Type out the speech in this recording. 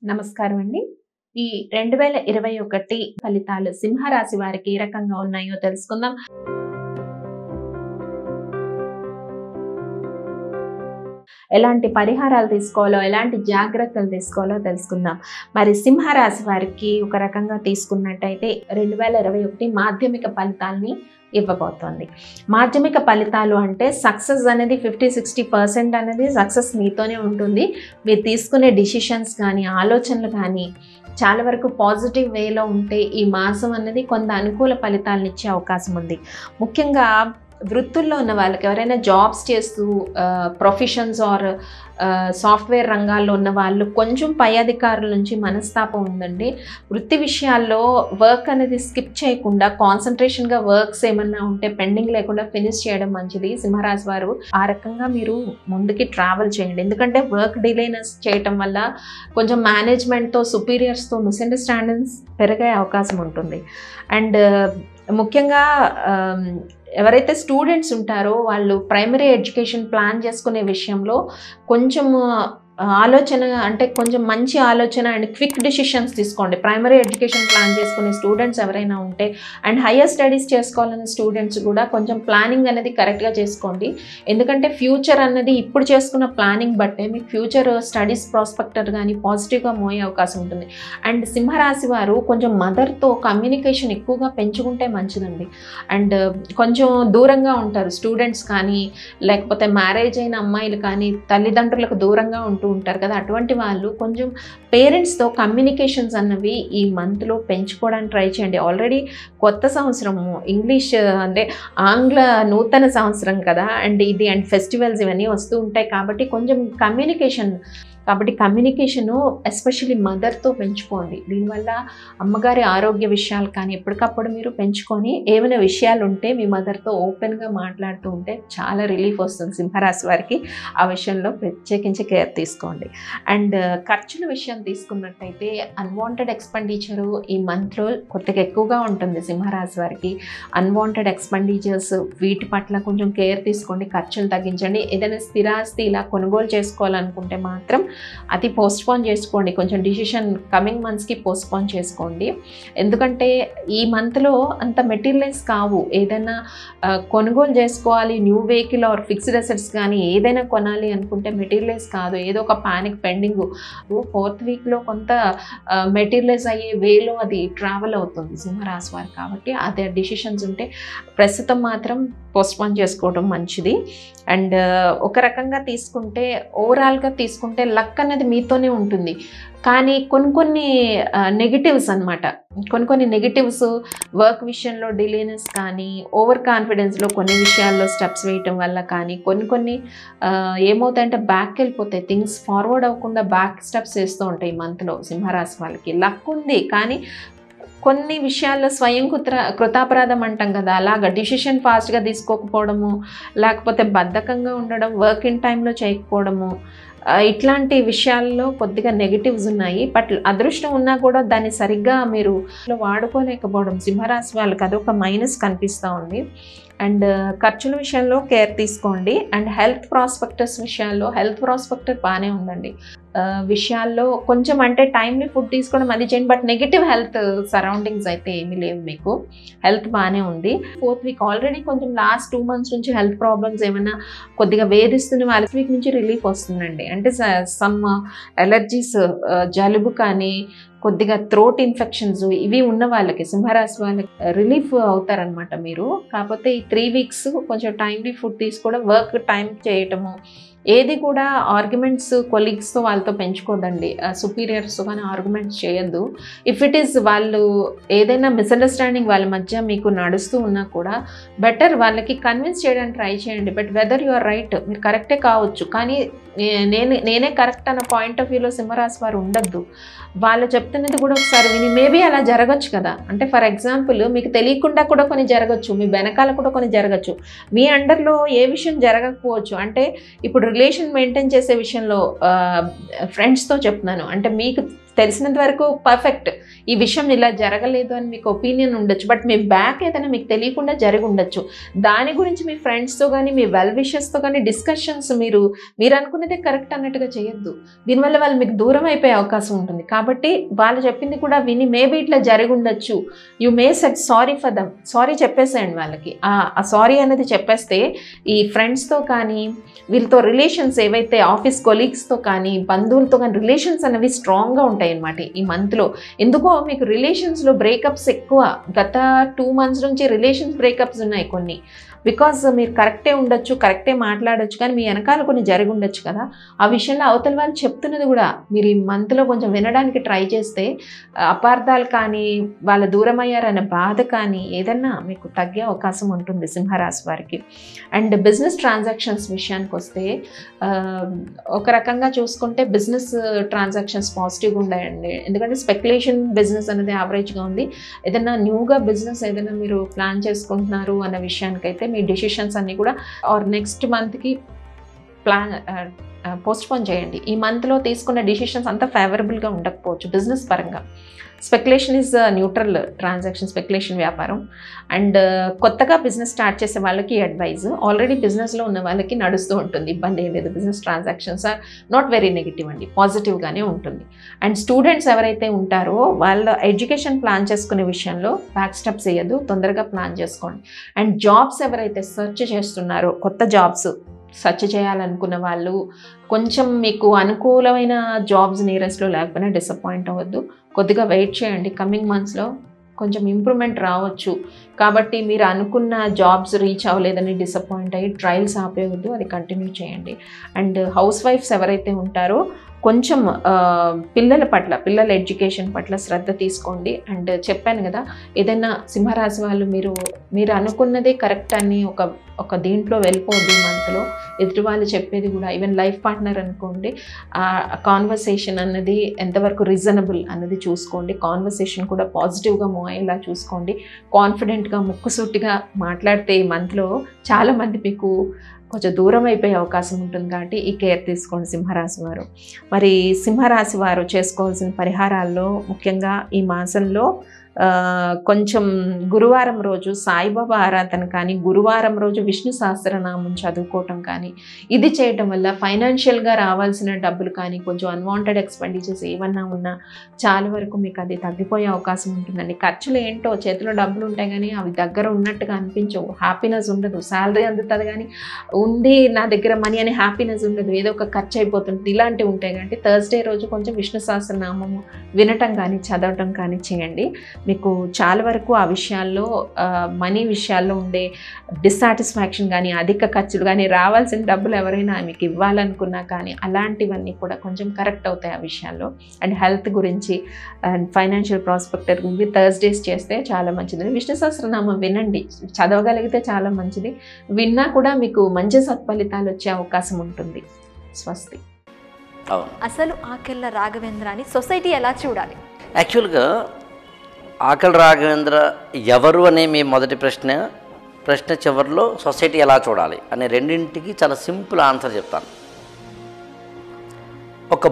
నమస్కారం అండి ఈ రెండు వేల ఇరవై ఒకటి ఫలితాలు సింహరాశి వారికి ఏ రకంగా ఉన్నాయో తెలుసుకుందాం ఎలాంటి పరిహారాలు తీసుకోవాలో ఎలాంటి జాగ్రత్తలు తీసుకోవాలో తెలుసుకుందాం మరి సింహరాశి వారికి ఒక రకంగా తీసుకున్నట్టయితే రెండు వేల ఇరవై ఒకటి మాధ్యమిక ఫలితాలని ఇవ్వబోతోంది మాధ్యమిక ఫలితాలు అంటే సక్సెస్ అనేది ఫిఫ్టీ సిక్స్టీ పర్సెంట్ అనేది సక్సెస్ మీతోనే ఉంటుంది మీరు తీసుకునే డిసిషన్స్ కానీ ఆలోచనలు కానీ చాలా వరకు పాజిటివ్ వేలో ఉంటే ఈ మాసం అనేది కొంత అనుకూల ఫలితాలను ఇచ్చే అవకాశం ఉంది ముఖ్యంగా వృత్తుల్లో ఉన్న వాళ్ళకి ఎవరైనా జాబ్స్ చేస్తూ ప్రొఫెషన్స్ ఆర్ సాఫ్ట్వేర్ రంగాల్లో ఉన్న వాళ్ళు కొంచెం పై అధికారుల నుంచి మనస్తాపం ఉందండి వృత్తి విషయాల్లో వర్క్ అనేది స్కిప్ చేయకుండా కాన్సన్ట్రేషన్గా వర్క్స్ ఏమన్నా ఉంటే పెండింగ్ లేకుండా ఫినిష్ చేయడం మంచిది సింహరాశి వారు ఆ రకంగా మీరు ముందుకి ట్రావెల్ చేయండి ఎందుకంటే వర్క్ డిలేనెస్ చేయటం వల్ల కొంచెం మేనేజ్మెంట్తో సుపీరియర్స్తో మిస్అండర్స్టాండింగ్స్ పెరిగే అవకాశం ఉంటుంది అండ్ ముఖ్యంగా ఎవరైతే స్టూడెంట్స్ ఉంటారో వాళ్ళు ప్రైమరీ ఎడ్యుకేషన్ ప్లాన్ చేసుకునే విషయంలో కొంచెం ఆలోచన అంటే కొంచెం మంచి ఆలోచన అండ్ క్విక్ డిసిషన్స్ తీసుకోండి ప్రైమరీ ఎడ్యుకేషన్ ప్లాన్ చేసుకునే స్టూడెంట్స్ ఎవరైనా ఉంటే అండ్ హయ్యర్ స్టడీస్ చేసుకోవాలనే స్టూడెంట్స్ కూడా కొంచెం ప్లానింగ్ అనేది కరెక్ట్గా చేసుకోండి ఎందుకంటే ఫ్యూచర్ అన్నది ఇప్పుడు చేసుకున్న ప్లానింగ్ బట్టే మీకు ఫ్యూచర్ స్టడీస్ ప్రాస్పెక్టర్ కానీ పాజిటివ్గా మోయే అవకాశం ఉంటుంది అండ్ సింహరాశి వారు కొంచెం మదర్తో కమ్యూనికేషన్ ఎక్కువగా పెంచుకుంటే మంచిదండి అండ్ కొంచెం దూరంగా ఉంటారు స్టూడెంట్స్ కానీ లేకపోతే మ్యారేజ్ అయిన అమ్మాయిలు కానీ తల్లిదండ్రులకు దూరంగా ఉంటూ ఉంటారు కదా అటువంటి వాళ్ళు కొంచెం పేరెంట్స్తో కమ్యూనికేషన్స్ అన్నవి ఈ మంత్లో పెంచుకోవడానికి ట్రై చేయండి ఆల్రెడీ కొత్త సంవత్సరము ఇంగ్లీష్ అంటే ఆంగ్ల నూతన సంవత్సరం కదా అండ్ ఇది అండ్ ఫెస్టివల్స్ ఇవన్నీ వస్తూ ఉంటాయి కాబట్టి కొంచెం కమ్యూనికేషన్ కాబట్టి కమ్యూనికేషను ఎస్పెషల్లీ మదర్తో పెంచుకోండి దీనివల్ల అమ్మగారి ఆరోగ్య విషయాలు కానీ ఎప్పటికప్పుడు మీరు పెంచుకొని ఏమైనా విషయాలు ఉంటే మీ మదర్తో ఓపెన్గా మాట్లాడుతూ ఉంటే చాలా రిలీఫ్ వస్తుంది సింహరాశి వారికి ఆ విషయంలో ప్రత్యేకించి కేర్ తీసుకోండి అండ్ ఖర్చుల విషయం తీసుకున్నట్టయితే అన్వాంటెడ్ ఎక్స్పెండిచరు ఈ మంత్లో కొద్దిగా ఎక్కువగా ఉంటుంది సింహరాశి వారికి అన్వాంటెడ్ ఎక్స్పెండిచర్స్ వీటి పట్ల కొంచెం కేర్ తీసుకోండి ఖర్చులు తగ్గించండి ఏదైనా స్థిరాస్తి ఇలా కొనుగోలు చేసుకోవాలనుకుంటే మాత్రం అది పోస్ట్పోన్ చేసుకోండి కొంచెం డిసిషన్ కమింగ్ మంత్స్కి పోస్ట్పోన్ చేసుకోండి ఎందుకంటే ఈ మంత్లో అంత మెటీరియల్స్ కావు ఏదైనా కొనుగోలు చేసుకోవాలి new vehicle or fixed assets కానీ ఏదైనా కొనాలి అనుకుంటే మెటీరియల్స్ కాదు ఏదో ఒక పానిక్ పెండింగ్ ఫోర్త్ వీక్లో కొంత మెటీరియలైజ్ అయ్యే వేలో అది ట్రావెల్ అవుతుంది సింహరాశి వారు కాబట్టి అదే డిసిషన్స్ ఉంటే ప్రస్తుతం మాత్రం పోస్ట్పోన్ చేసుకోవడం మంచిది అండ్ ఒక రకంగా తీసుకుంటే ఓవరాల్గా తీసుకుంటే లక్ అనేది మీతోనే ఉంటుంది కానీ కొన్ని కొన్ని నెగిటివ్స్ అనమాట కొన్ని కొన్ని నెగిటివ్స్ వర్క్ విషయంలో డిలేనెస్ కానీ ఓవర్ కాన్ఫిడెన్స్లో కొన్ని విషయాల్లో స్టెప్స్ వేయటం వల్ల కానీ కొన్ని కొన్ని ఏమవుతాయంటే బ్యాక్ వెళ్ళిపోతాయి థింగ్స్ ఫార్వర్డ్ అవ్వకుండా బ్యాక్ స్టెప్స్ వేస్తూ ఉంటాయి ఈ మంత్లో సింహరాశి వాళ్ళకి లక్ ఉంది కానీ కొన్ని విషయాల్లో స్వయం కృత కృతాపరాధం అంటాం కదా అలాగ డిసిషన్ ఫాస్ట్గా తీసుకోకపోవడము లేకపోతే బద్ధకంగా ఉండడం వర్క్ ఇన్ టైంలో చేయకపోవడము ఇట్లాంటి విషయాల్లో కొద్దిగా నెగిటివ్స్ ఉన్నాయి బట్ అదృష్టం ఉన్నా కూడా దాన్ని సరిగ్గా మీరు వాడుకోలేకపోవడం సింహరాశి వాళ్ళకి అదొక మైనస్ కనిపిస్తూ ఉంది అండ్ ఖర్చుల విషయంలో కేర్ తీసుకోండి అండ్ హెల్త్ ప్రాస్పెక్టర్స్ విషయాల్లో హెల్త్ ప్రాస్పెక్టర్ బాగానే ఉందండి విషయాల్లో కొంచెం అంటే టైంలీ ఫుడ్ తీసుకోవడం అది చేయండి బట్ నెగిటివ్ హెల్త్ సరౌండింగ్స్ అయితే ఏమీ లేవు మీకు హెల్త్ బాగానే ఉంది ఫోర్త్ వీక్ ఆల్రెడీ కొంచెం లాస్ట్ టూ మంత్స్ నుంచి హెల్త్ ప్రాబ్లమ్స్ ఏమైనా కొద్దిగా వేధిస్తున్న వాళ్ళ వీక్ నుంచి రిలీఫ్ వస్తుందండి అంటే సమ్ ఎలర్జీస్ జలుబు కానీ కొద్దిగా థ్రోట్ ఇన్ఫెక్షన్స్ ఇవి ఉన్న వాళ్ళకి సింహరాశి వాళ్ళకి రిలీఫ్ అవుతారనమాట మీరు కాకపోతే ఈ త్రీ వీక్స్ కొంచెం టైమ్లీ ఫుడ్ తీసుకోవడం వర్క్ టైం చేయటము ఏది కూడా ఆర్గ్యుమెంట్స్ కొలీగ్స్తో వాళ్ళతో పెంచుకోదండి సుపీరియర్స్తో కానీ ఆర్గ్యుమెంట్స్ చేయొద్దు ఇఫ్ ఇట్ ఈస్ వాళ్ళు ఏదైనా మిస్అండర్స్టాండింగ్ వాళ్ళ మధ్య మీకు నడుస్తూ ఉన్నా కూడా బెటర్ వాళ్ళకి కన్విన్స్ చేయడానికి ట్రై చేయండి but whether you are right మీరు కరెక్టే కావచ్చు కానీ నేను నేనే కరెక్ట్ అన్న పాయింట్ ఆఫ్ వ్యూలో సింహరాశి వారు ఉండద్దు వాళ్ళు చెప్తున్నది కూడా ఒకసారి విని మేబీ అలా జరగచ్చు కదా అంటే ఫర్ ఎగ్జాంపుల్ మీకు తెలియకుండా కూడా కొన్ని జరగచ్చు మీ వెనకాల కూడా కొన్ని జరగచ్చు మీ అండర్లో ఏ విషయం జరగకపోవచ్చు అంటే ఇప్పుడు రిలేషన్ మెయింటైన్ చేసే విషయంలో ఫ్రెండ్స్తో చెప్తున్నాను అంటే మీకు తెలిసినంత వరకు పర్ఫెక్ట్ ఈ విషయం ఇలా జరగలేదు అని మీకు ఒపీనియన్ ఉండొచ్చు బట్ మీ బ్యాక్ ఏదైనా మీకు తెలియకుండా జరిగి ఉండొచ్చు దాని గురించి మీ ఫ్రెండ్స్తో కానీ మీ వెల్ విషెస్తో కానీ డిస్కషన్స్ మీరు మీరు అనుకున్నదే కరెక్ట్ అన్నట్టుగా చేయొద్దు దీనివల్ల వాళ్ళు మీకు దూరం అయిపోయే అవకాశం ఉంటుంది కాబట్టి వాళ్ళు చెప్పింది కూడా విని మేబీ ఇట్లా జరిగి ఉండొచ్చు you may set sorry for them sorry చెప్పేసేయండి వాళ్ళకి ఆ సారీ అనేది చెప్పేస్తే ఈ ఫ్రెండ్స్తో కానీ వీళ్ళతో రిలేషన్స్ ఏవైతే ఆఫీస్ కొలీగ్స్తో కానీ బంధువులతో కానీ రిలేషన్స్ అనేవి స్ట్రాంగ్గా ఉంటాయి అన్నమాట ఈ మంత్లో ఎందుకో మీకు రిలేషన్స్లో బ్రేకప్స్ ఎక్కువ గత టూ మంత్స్ నుంచి రిలేషన్స్ బ్రేకప్స్ ఉన్నాయి కొన్ని బికాజ్ మీరు కరెక్టే ఉండొచ్చు కరెక్టే మాట్లాడొచ్చు కానీ మీ వెనకాల కొన్ని జరిగి ఉండొచ్చు కదా ఆ విషయంలో అవతల వాళ్ళు చెప్తున్నది కూడా మీరు ఈ మంత్లో కొంచెం వినడానికి ట్రై చేస్తే ఆ, అపార్థాలు కానీ వాళ్ళ దూరం అయ్యారనే బాధ కానీ ఏదన్నా మీకు తగ్గే అవకాశం ఉంటుంది సింహరాశి వారికి అండ్ బిజినెస్ ట్రాన్సాక్షన్స్ విషయానికి వస్తే ఆ, ఒక రకంగా చూసుకుంటే బిజినెస్ ట్రాన్సాక్షన్స్ పాజిటివ్గా ఉన్నాయండి ఎందుకంటే స్పెక్యులేషన్ బిజినెస్ అనేది యావరేజ్గా ఉంది ఏదైనా న్యూగా బిజినెస్ ఏదైనా మీరు ప్లాన్ చేసుకుంటున్నారు అన్న విషయానికైతే మీ డెసిషన్స్ అన్నీ కూడా ఆర్ నెక్స్ట్ మంత్కి ప్లాన్ పోస్ట్పోన్ చేయండి ఈ మంత్లో తీసుకున్న డిసిషన్స్ అంత ఫేవరబుల్గా ఉండకపోవచ్చు బిజినెస్ పరంగా speculation is neutral transaction speculation వ్యాపారం అండ్ కొత్తగా బిజినెస్ స్టార్ట్ చేసే వాళ్ళకి అడ్వైజ్ ఆల్రెడీ బిజినెస్లో ఉన్న వాళ్ళకి నడుస్తూ ఉంటుంది ఇబ్బంది ఏం లేదు business transactions are not very negative అండి పాజిటివ్గానే ఉంటుంది అండ్ స్టూడెంట్స్ ఎవరైతే ఉంటారో వాళ్ళ ఎడ్యుకేషన్ ప్లాన్ చేసుకునే విషయంలో బ్యాక్ స్టెప్స్ వేయద్దు తొందరగా ప్లాన్ చేసుకోండి అండ్ జాబ్స్ ఎవరైతే సెర్చ్ చేస్తున్నారో కొత్త జాబ్స్ సెర్చ్ చేయాలనుకున్న వాళ్ళు కొంచెం మీకు అనుకూలమైన జాబ్స్ నియరెస్ట్లో లేకపోయినా డిసప్పాయింట్ అవ్వద్దు కొద్దిగా వెయిట్ చేయండి కమింగ్ మంత్స్లో కొంచెం ఇంప్రూవ్మెంట్ రావచ్చు కాబట్టి మీరు అనుకున్న జాబ్స్ రీచ్ అవ్వలేదని డిసప్పాయింట్ అయ్యి ట్రయల్స్ ఆపేయవద్దు అది కంటిన్యూ చేయండి అండ్ హౌస్ వైఫ్స్ ఎవరైతే ఉంటారో కొంచెం ఆ, పిల్లల పట్ల పిల్లల ఎడ్యుకేషన్ పట్ల శ్రద్ధ తీసుకోండి అండ్ చెప్పాను కదా ఏదైనా సింహరాశి వాళ్ళు మీరు మీరు అనుకున్నదే కరెక్ట్ అని ఒక ఒక దీంట్లో వెళ్ళిపోద్ది మంత్లో ఎదుటి వాళ్ళు చెప్పేది కూడా ఈవెన్ లైఫ్ పార్ట్నర్ అనుకోండి ఆ కాన్వర్సేషన్ అన్నది ఎంతవరకు రీజనబుల్ అన్నది చూసుకోండి కాన్వర్సేషన్ కూడా పాజిటివ్గా మూవ్ అయ్యేలా చూసుకోండి కాన్ఫిడెంట్గా ముక్కుసూటిగా మాట్లాడితే ఈ మంత్లో చాలామంది మీకు కొంచెం దూరం అయిపోయే అవకాశం ఉంటుంది కాబట్టి ఈ కేర్ తీసుకోండి సింహరాశి వారు మరి సింహరాశి వారు చేసుకోవాల్సిన పరిహారాల్లో ముఖ్యంగా ఈ మాసంలో ఆ, కొంచెం గురువారం రోజు సాయిబాబా ఆరాధన కానీ గురువారం రోజు విష్ణు సహస్రనామం చదువుకోవటం కానీ ఇది చేయటం వల్ల ఫైనాన్షియల్గా రావాల్సిన డబ్బులు కానీ కొంచెం అన్వాంటెడ్ ఎక్స్పెండిచర్స్ ఏమన్నా ఉన్నా చాలా వరకు మీకు అది తగ్గిపోయే అవకాశం ఉంటుందండి ఖర్చులు ఏంటో చేతిలో డబ్బులు ఉంటాయి కానీ అవి దగ్గర ఉన్నట్టుగా అనిపించవు హ్యాపీనెస్ ఉండదు శాలరీ అందుతుంది కానీ ఉంది నా దగ్గర మనీ అనే హ్యాపీనెస్ ఉండదు ఏదో ఒక ఖర్చు అయిపోతుంది ఇలాంటివి ఉంటాయి కాబట్టి థర్స్డే రోజు కొంచెం విష్ణు సహస్రనామము వినటం కానీ చదవటం కానీ చేయండి మీకు చాలా వరకు ఆ విషయాల్లో మనీ విషయాల్లో ఉండే డిస్సాటిస్ఫాక్షన్ కానీ అధిక ఖర్చులు కానీ రావాల్సిన డబ్బులు ఎవరైనా మీకు ఇవ్వాలనుకున్నా కానీ అలాంటివన్నీ కూడా కొంచెం కరెక్ట్ అవుతాయి ఆ విషయాల్లో అండ్ హెల్త్ గురించి అండ్ ఫైనాన్షియల్ ప్రాస్పెక్టర్ గురించి థర్స్డేస్ చేస్తే చాలా మంచిది విష్ణు సహస్రనామం వినండి చదవగలిగితే చాలా మంచిది విన్నా కూడా మీకు మంచి సత్ఫలితాలు వచ్చే అవకాశం ఉంటుంది స్వస్తి అవును అసలు ఆకెళ్ళ రాఘవేంద్రాని సొసైటీ ఎలా చూడాలి యాక్చువల్గా ఆకలి రాఘవేంద్ర ఎవరు అనే మీ మొదటి ప్రశ్న ప్రశ్న చివరిలో సొసైటీ ఎలా చూడాలి అనే రెండింటికి చాలా సింపుల్ ఆన్సర్ చెప్తాను